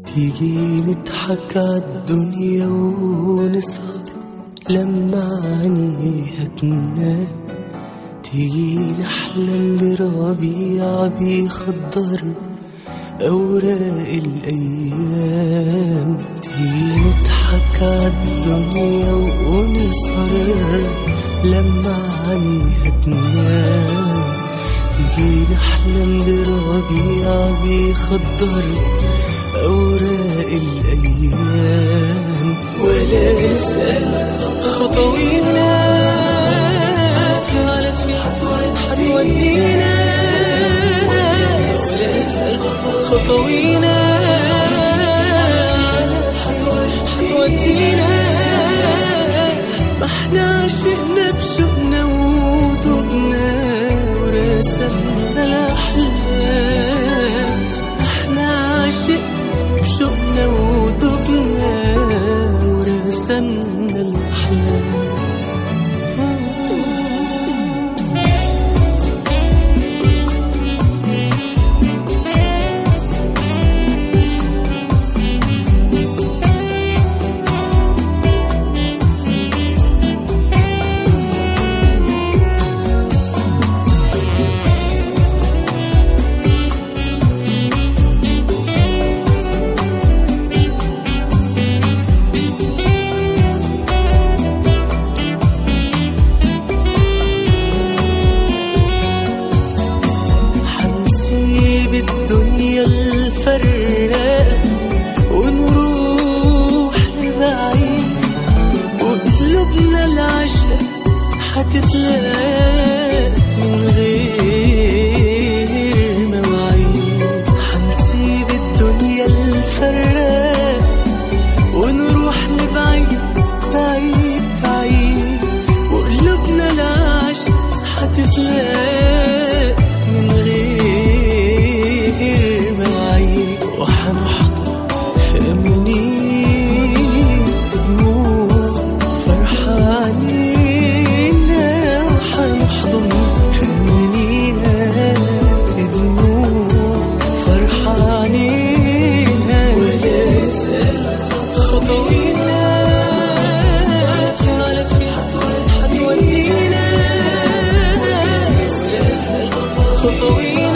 تيجي نضحك عالدنيا ونسهر لما عينيها تنام تيجي نحلم بربيع بيخضر أوراق الأيام تيجي نضحك عالدنيا ونسهر لما عينيها تنام تيجي نحلم بربيع بيخضر أوراق الأيام ولا نسأل خطوينا على في حتودينا ولا نسأل خطوينا حتودينا ما احنا عشقنا بشوقنا ودوبنا ورسمنا الأحلام احنا عشقنا بشوقنا ودوبنا ورسمنا الأحلام حنسيب الدنيا الفراقة ونروح لبعيد وقلوبنا العشق حتتلاقى من غير مواعيد حنسيب الدنيا الفراقة ونروح لبعيد بعيد بعيد وقلوبنا العشق حتتلاقى من غير مواعيد وحنحضر أمانين دموع فرحانين وحنحضن أمانينا دموع فرحانين ولا نسأل خطوينا على في حتودينا خطوينا